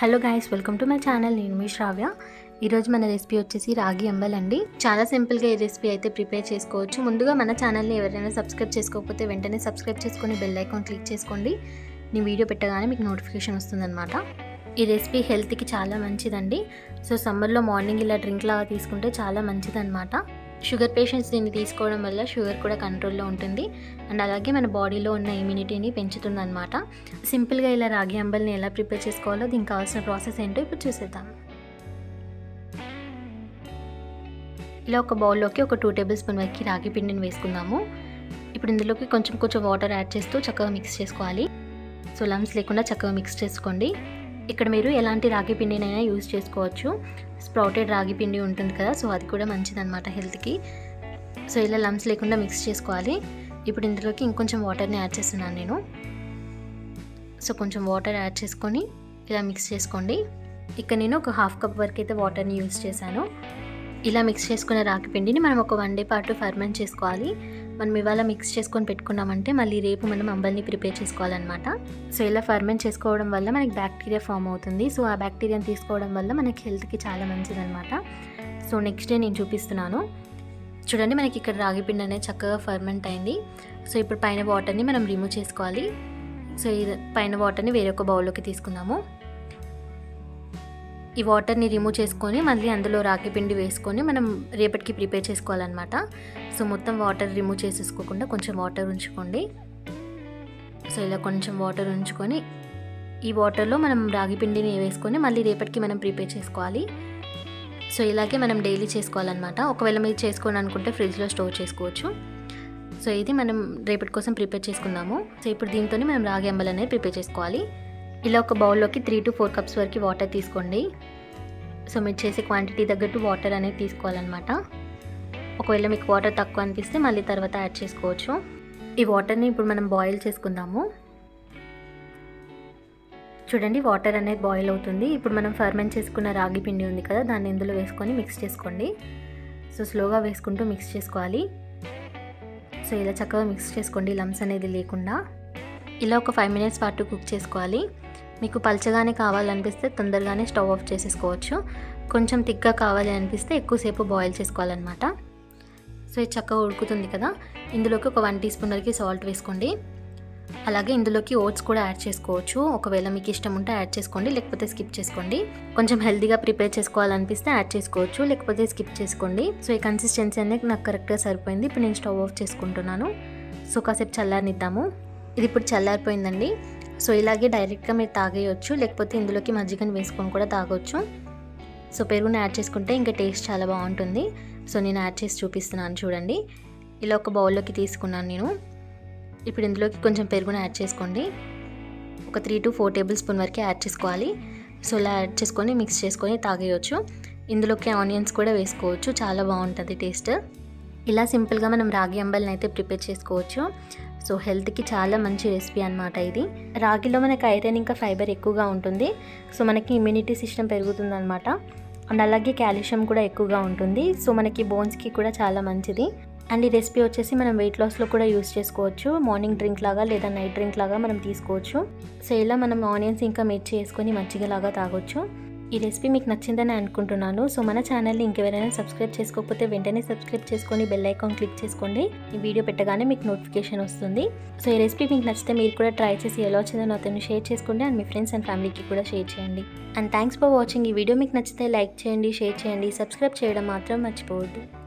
hello guys welcome to my channel నేను మీ శ్రావ్య ఈరోజు మన రెసిపీ వచ్చేసి రాగి అంబల్ అండి చాలా సింపుల్గా ఈ రెసిపీ అయితే ప్రిపేర్ చేసుకోవచ్చు ముందుగా మన ఛానల్ని ఎవరైనా సబ్స్క్రైబ్ చేసుకోకపోతే వెంటనే సబ్స్క్రైబ్ చేసుకొని బెల్ ఐకాన్ క్లిక్ చేసుకోండి నేను వీడియో పెట్టగానే మీకు నోటిఫికేషన్ వస్తుందన్నమాట ఈ రెసిపీ హెల్త్కి చాలా మంచిదండి సో సమ్మర్లో మార్నింగ్ ఇలా డ్రింక్ లాగా తీసుకుంటే చాలా మంచిదన్నమాట షుగర్ పేషెంట్స్ దీన్ని తీసుకోవడం వల్ల షుగర్ కూడా కంట్రోల్లో ఉంటుంది అండ్ అలాగే మన బాడీలో ఉన్న ఇమ్యూనిటీని పెంచుతుందన్నమాట సింపుల్గా ఇలా రాగి అంబల్ని ఎలా ప్రిపేర్ చేసుకోవాలో దీనికి కావాల్సిన ప్రాసెస్ ఏంటో ఇప్పుడు చూసేద్దాం ఇలా ఒక బౌల్లోకి ఒక టూ టేబుల్ స్పూన్ వరకు రాగి పిండిని వేసుకుందాము ఇప్పుడు ఇందులోకి కొంచెం కొంచెం వాటర్ యాడ్ చేస్తూ చక్కగా మిక్స్ చేసుకోవాలి సో లమ్స్ లేకుండా చక్కగా మిక్స్ చేసుకోండి ఇక్కడ మీరు ఎలాంటి రాగి పిండినైనా యూజ్ చేసుకోవచ్చు స్ప్రౌటెడ్ రాగి పిండి ఉంటుంది కదా సో అది కూడా మంచిదన్నమాట హెల్త్కి సో ఇలా లమ్స్ లేకుండా మిక్స్ చేసుకోవాలి ఇప్పుడు ఇందులోకి ఇంకొంచెం వాటర్ని యాడ్ చేస్తున్నాను నేను సో కొంచెం వాటర్ యాడ్ చేసుకొని ఇలా మిక్స్ చేసుకోండి ఇక్కడ నేను ఒక హాఫ్ కప్ వరకు అయితే వాటర్ని యూజ్ చేశాను ఇలా మిక్స్ చేసుకున్న రాగి పిండిని మనం ఒక వన్ డే పాటు ఫర్మెంట్ చేసుకోవాలి మనం ఇవాళ మిక్స్ చేసుకొని పెట్టుకున్నామంటే మళ్ళీ రేపు మనం అంబల్ని ప్రిపేర్ చేసుకోవాలన్నమాట సో ఇలా ఫర్మెంట్ చేసుకోవడం వల్ల మనకి బ్యాక్టీరియా ఫామ్ అవుతుంది సో ఆ బ్యాక్టీరియాని తీసుకోవడం వల్ల మనకి హెల్త్కి చాలా మంచిదన్నమాట సో నెక్స్ట్ డే నేను చూపిస్తున్నాను చూడండి మనకి ఇక్కడ రాగి పిండి అనేది చక్కగా ఫర్మెంట్ అయింది సో ఇప్పుడు పైన వాటర్ని మనం రిమూవ్ చేసుకోవాలి సో ఈ పైన వాటర్ని వేరొక బౌల్లోకి తీసుకుందాము ఈ వాటర్ని రిమూవ్ చేసుకొని మళ్ళీ అందులో రాగి పిండి వేసుకొని మనం రేపటికి ప్రిపేర్ చేసుకోవాలన్నమాట సో మొత్తం వాటర్ రిమూవ్ చేసేసుకోకుండా కొంచెం వాటర్ ఉంచుకోండి సో ఇలా కొంచెం వాటర్ ఉంచుకొని ఈ వాటర్లో మనం రాగి పిండిని వేసుకొని మళ్ళీ రేపటికి మనం ప్రిపేర్ చేసుకోవాలి సో ఇలాగే మనం డైలీ చేసుకోవాలన్నమాట ఒకవేళ మీరు చేసుకోని అనుకుంటే ఫ్రిడ్జ్లో స్టోర్ చేసుకోవచ్చు సో ఇది మనం రేపటి కోసం ప్రిపేర్ చేసుకుందాము సో ఇప్పుడు దీంతో మనం రాగి అంబల్ అనేది ప్రిపేర్ చేసుకోవాలి ఇలా ఒక బౌల్లోకి త్రీ టు ఫోర్ కప్స్ వరకు వాటర్ తీసుకోండి సో మీరు చేసే క్వాంటిటీ తగ్గట్టు వాటర్ అనేది తీసుకోవాలన్నమాట ఒకవేళ మీకు వాటర్ తక్కువ అనిపిస్తే మళ్ళీ తర్వాత యాడ్ చేసుకోవచ్చు ఈ వాటర్ని ఇప్పుడు మనం బాయిల్ చేసుకుందాము చూడండి వాటర్ అనేది బాయిల్ అవుతుంది ఇప్పుడు మనం ఫర్మెంట్ చేసుకున్న రాగి పిండి ఉంది కదా దాన్ని ఇందులో వేసుకొని మిక్స్ చేసుకోండి సో స్లోగా వేసుకుంటూ మిక్స్ చేసుకోవాలి సో ఇలా చక్కగా మిక్స్ చేసుకోండి లమ్స్ అనేది లేకుండా ఇలా ఒక ఫైవ్ మినిట్స్ పాటు కుక్ చేసుకోవాలి మీకు పల్చగానే కావాలనిపిస్తే తొందరగానే స్టవ్ ఆఫ్ చేసేసుకోవచ్చు కొంచెం తిక్గా కావాలి అనిపిస్తే ఎక్కువసేపు బాయిల్ చేసుకోవాలన్నమాట సో ఇది చక్కగా ఉడుకుతుంది కదా ఇందులోకి ఒక వన్ టీ స్పూన్ వరకు సాల్ట్ వేసుకోండి అలాగే ఇందులోకి ఓట్స్ కూడా యాడ్ చేసుకోవచ్చు ఒకవేళ మీకు ఇష్టం ఉంటే యాడ్ చేసుకోండి లేకపోతే స్కిప్ చేసుకోండి కొంచెం హెల్తీగా ప్రిపేర్ చేసుకోవాలనిపిస్తే యాడ్ చేసుకోవచ్చు లేకపోతే స్కిప్ చేసుకోండి సో ఈ కన్సిస్టెన్సీ అనేది నాకు కరెక్ట్గా సరిపోయింది ఇప్పుడు నేను స్టవ్ ఆఫ్ చేసుకుంటున్నాను సో కాసేపు చల్లారనిద్దాము ఇది ఇప్పుడు చల్లారిపోయిందండి సో ఇలాగే డైరెక్ట్గా మీరు తాగేయచ్చు లేకపోతే ఇందులోకి మజ్జిగని వేసుకొని కూడా తాగొచ్చు సో పెరుగుని యాడ్ చేసుకుంటే ఇంకా టేస్ట్ చాలా బాగుంటుంది సో నేను యాడ్ చేసి చూపిస్తున్నాను చూడండి ఇలా ఒక బౌల్లోకి తీసుకున్నాను నేను ఇప్పుడు ఇందులోకి కొంచెం పెరుగుని యాడ్ చేసుకోండి ఒక three to four tablespoon వరకు యాడ్ చేసుకోవాలి సో ఇలా యాడ్ చేసుకొని మిక్స్ చేసుకొని తాగేయచ్చు ఇందులోకి ఆనియన్స్ కూడా వేసుకోవచ్చు చాలా బాగుంటుంది టేస్ట్ ఇలా సింపుల్గా మనం రాగి అంబల్ని అయితే ప్రిపేర్ చేసుకోవచ్చు సో హెల్త్కి చాలా మంచి రెసిపీ అనమాట ఇది రాగిలో మనకి ఐరన్ ఇంకా ఫైబర్ ఎక్కువగా ఉంటుంది సో మనకి ఇమ్యూనిటీ సిస్టమ్ పెరుగుతుంది అనమాట అండ్ అలాగే కాల్షియం కూడా ఎక్కువగా ఉంటుంది సో మనకి బోన్స్కి కూడా చాలా మంచిది అండ్ ఈ రెసిపీ వచ్చేసి మనం వెయిట్ లాస్లో కూడా యూస్ చేసుకోవచ్చు మార్నింగ్ డ్రింక్ లాగా లేదా నైట్ డ్రింక్ లాగా మనం తీసుకోవచ్చు సో ఇలా మనం ఆనియన్స్ ఇంకా మిర్చి వేసుకొని మజ్జిగలాగా తాగొచ్చు ఈ రెసిపీ మీకు నచ్చిందని అనుకుంటున్నాను సో మన ఛానల్ని ఇంకెవరైనా సబ్స్క్రైబ్ చేసుకోకపోతే వెంటనే సబ్స్క్రైబ్ చేసుకొని బెల్ ఐకాన్ క్లిక్ చేసుకోండి ఈ వీడియో పెట్టగానే మీకు నోటిఫికేషన్ వస్తుంది సో ఈ రెసిపీ మీకు నచ్చితే మీరు కూడా ట్రై చేసి ఎలా వచ్చిందో నాతో షేర్ చేసుకోండి అండ్ మీ ఫ్రెండ్స్ అండ్ ఫ్యామిలీకి కూడా షేర్ చేయండి అండ్ థ్యాంక్స్ ఫర్ వాచింగ్ ఈ వీడియో మీకు నచ్చితే లైక్ చేయండి షేర్ చేయండి సబ్స్క్రైబ్ చేయడం మాత్రం మర్చిపోవద్దు